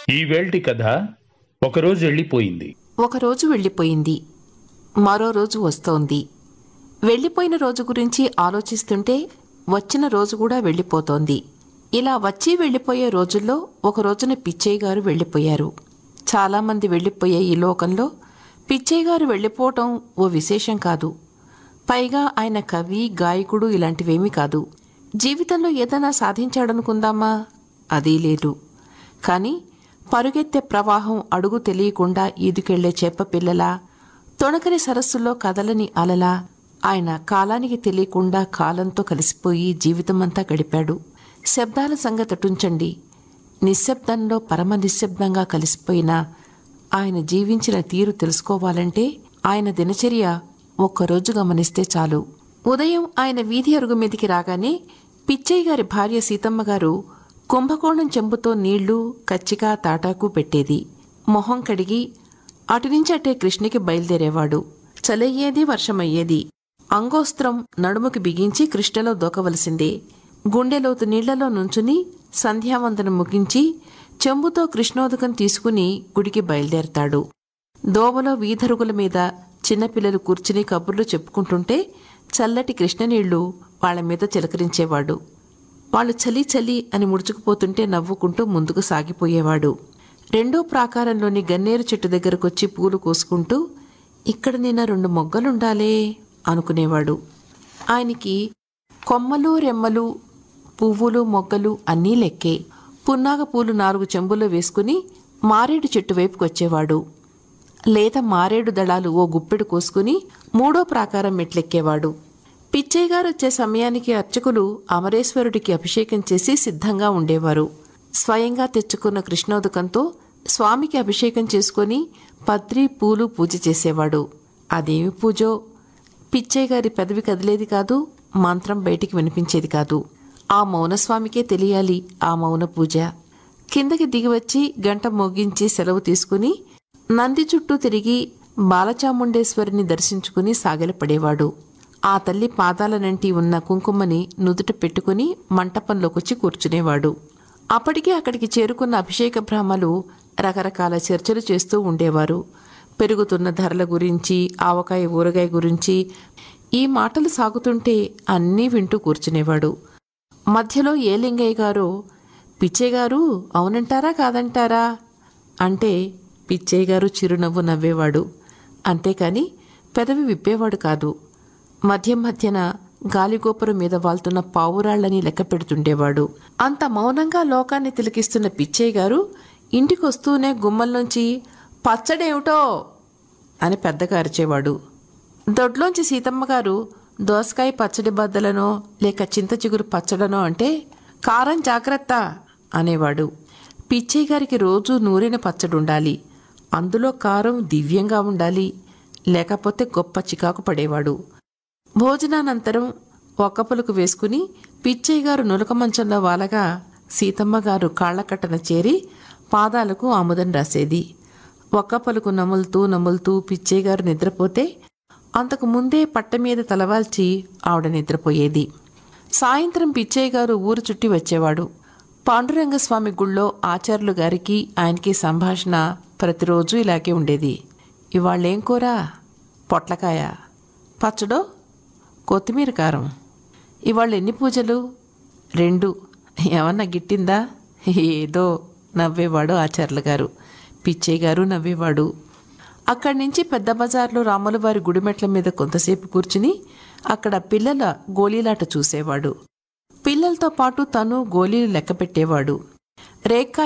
ఈ వేల్టి కథ ఒకరోజు వెళ్ళిపోయింది ఒకరోజు వెళ్ళిపోయింది మరో రోజు వస్తోంది వెళ్ళిపోయిన రోజు గురించి ఆలోచిస్తుంటే వచ్చిన రోజు కూడా వెళ్ళిపోతోంది ఇలా వచ్చి వెళ్ళిపోయే రోజుల్లో ఒక రోజున పిచ్చయ్య గారు వెళ్ళిపోయారు చాలామంది వెళ్ళిపోయే ఈ లోకంలో పిచ్చయ్య గారు వెళ్ళిపోవటం ఓ విశేషం కాదు పైగా ఆయన కవి గాయకుడు ఇలాంటివేమీ కాదు జీవితంలో ఏదైనా సాధించాడనుకుందామా అదీ లేదు కానీ పరుగెత్తే ప్రవాహం అడుగు తెలియకుండా ఈదుకెళ్లే చేప పిల్లలా తొణకని సరస్సులో కదలని అలలా ఆయన కాలానికి తెలియకుండా కాలంతో కలిసిపోయి జీవితమంతా గడిపాడు శబ్దాల సంగతటుంచండి నిశ్శబ్దంలో పరమ నిశ్శబ్దంగా కలిసిపోయిన ఆయన జీవించిన తీరు తెలుసుకోవాలంటే ఆయన దినచర్య ఒక్కరోజు గమనిస్తే చాలు ఉదయం ఆయన వీధి అరుగు మీదికి రాగానే పిచ్చయ్య గారి భార్య సీతమ్మ గారు కుంభకోణం చెంబుతో నీళ్లు కచ్చిక తాటాకు పెట్టేది మొహం కడిగి అటునుంచి అటే కృష్ణకి బయలుదేరేవాడు చలయ్యేది వర్షమయ్యేది అంగోస్త్రం నడుముకి బిగించి కృష్ణలో దూకవలసిందే గుండెలోతు నీళ్లలో నుంచుని సంధ్యావందనం ముగించి చెంబుతో కృష్ణోదకం తీసుకుని గుడికి బయలుదేరతాడు దోవలో వీధరుగుల మీద చిన్నపిల్లలు కూర్చుని కబుర్లు చెప్పుకుంటుంటే చల్లటి కృష్ణనీళ్లు వాళ్ళ మీద చిలకరించేవాడు వాళ్ళు చలి చలి అని ముడుచుకుపోతుంటే నవ్వుకుంటూ ముందుకు సాగిపోయేవాడు రెండో ప్రాకారంలోని గన్నేరు చెట్టు దగ్గరకొచ్చి పూలు కోసుకుంటూ ఇక్కడ నిన్న రెండు మొగ్గలుండాలే అనుకునేవాడు ఆయనకి కొమ్మలు రెమ్మలు పువ్వులు మొగ్గలు అన్నీ లెక్కే పున్నాగ పూలు నాలుగు చెంబుల్లో వేసుకుని మారేడు చెట్టు వైపుకు వచ్చేవాడు లేత మారేడు దళాలు ఓ గుప్పెడు కోసుకుని మూడో ప్రాకారం మెట్లెక్కేవాడు పిచ్చయ్య గారు వచ్చే సమయానికి అర్చకులు అమరేశ్వరుడికి అభిషేకం చేసి సిద్ధంగా ఉండేవారు స్వయంగా తెచ్చుకున్న కృష్ణోదకంతో స్వామికి అభిషేకం చేసుకొని పత్రి పూలు పూజ చేసేవాడు అదేమి పూజో పిచ్చయ్య గారి పెదవి కదిలేది కాదు మంత్రం బయటికి వినిపించేది కాదు ఆ మౌనస్వామికే తెలియాలి ఆ మౌన పూజ కిందకి దిగివచ్చి గంట మోగించి సెలవు తీసుకుని నంది చుట్టూ తిరిగి బాలచాముండేశ్వరిని దర్శించుకుని సాగలపడేవాడు ఆ తల్లి పాదాలనంటి ఉన్న కుంకుమని నుదుట పెట్టుకుని మంటపంలోకొచ్చి కూర్చునేవాడు అప్పటికే అక్కడికి చేరుకున్న అభిషేక బ్రాహ్మలు రకరకాల చర్చలు చేస్తూ ఉండేవారు పెరుగుతున్న ధరల గురించి ఆవకాయ ఊరగాయ గురించి ఈ మాటలు సాగుతుంటే అన్నీ వింటూ కూర్చునేవాడు మధ్యలో ఏ లింగయ్య గారు పిచ్చయ్య గారు అవునంటారా కాదంటారా అంటే పిచ్చయ్య గారు చిరునవ్వు నవ్వేవాడు అంతేకాని పెదవి విప్పేవాడు కాదు మధ్య మధ్యన గాలిగోపురం మీద వాళ్తున్న పావురాళ్లని లెక్క పెడుతుండేవాడు అంత మౌనంగా లోకాన్ని తిలకిస్తున్న పిచ్చయ్య గారు ఇంటికొస్తూనే గుమ్మంలోంచి పచ్చడేమిటో అని పెద్దగా అరిచేవాడు దొడ్లోంచి సీతమ్మ గారు దోసకాయ పచ్చడి బద్దలనో లేక చింత చిగురు పచ్చడనో అంటే కారం జాగ్రత్త అనేవాడు పిచ్చయ్య గారికి రోజు నూరిన పచ్చడి ఉండాలి అందులో కారం దివ్యంగా ఉండాలి లేకపోతే గొప్ప చికాకు పడేవాడు భోజనానంతరం ఒక్క పులుకు వేసుకుని పిచ్చయ్య గారు నులక మంచంలో వాలగా సీతమ్మ గారు కాళ్లకట్టన చేరి పాదాలకు ఆముదం రాసేది ఒక్క పలుకు నములుతూ నములుతూ పిచ్చయ్య గారు నిద్రపోతే అంతకు ముందే పట్ట మీద తలవాల్చి ఆవిడ నిద్రపోయేది సాయంత్రం పిచ్చయ్య గారు ఊరు చుట్టి వచ్చేవాడు పాండురంగస్వామి గుళ్ళో ఆచార్యులు గారికి ఆయనకి సంభాషణ ప్రతిరోజు ఇలాగే ఉండేది ఇవాళ్ళేం కూర పొట్లకాయ పచ్చడో కొత్తిమీర కారం ఇవాళ ఎన్ని పూజలు రెండు ఏమన్నా గిట్టిందా ఏదో నవ్వేవాడు ఆచార్యులు గారు పిచ్చయ్య గారు నవ్వేవాడు అక్కడి నుంచి పెద్ద బజార్లో రాములవారి గుడిమెట్ల మీద కొంతసేపు కూర్చుని అక్కడ పిల్లల గోళీలాట చూసేవాడు పిల్లలతో పాటు తను గోళీలు లెక్క పెట్టేవాడు రేక్కా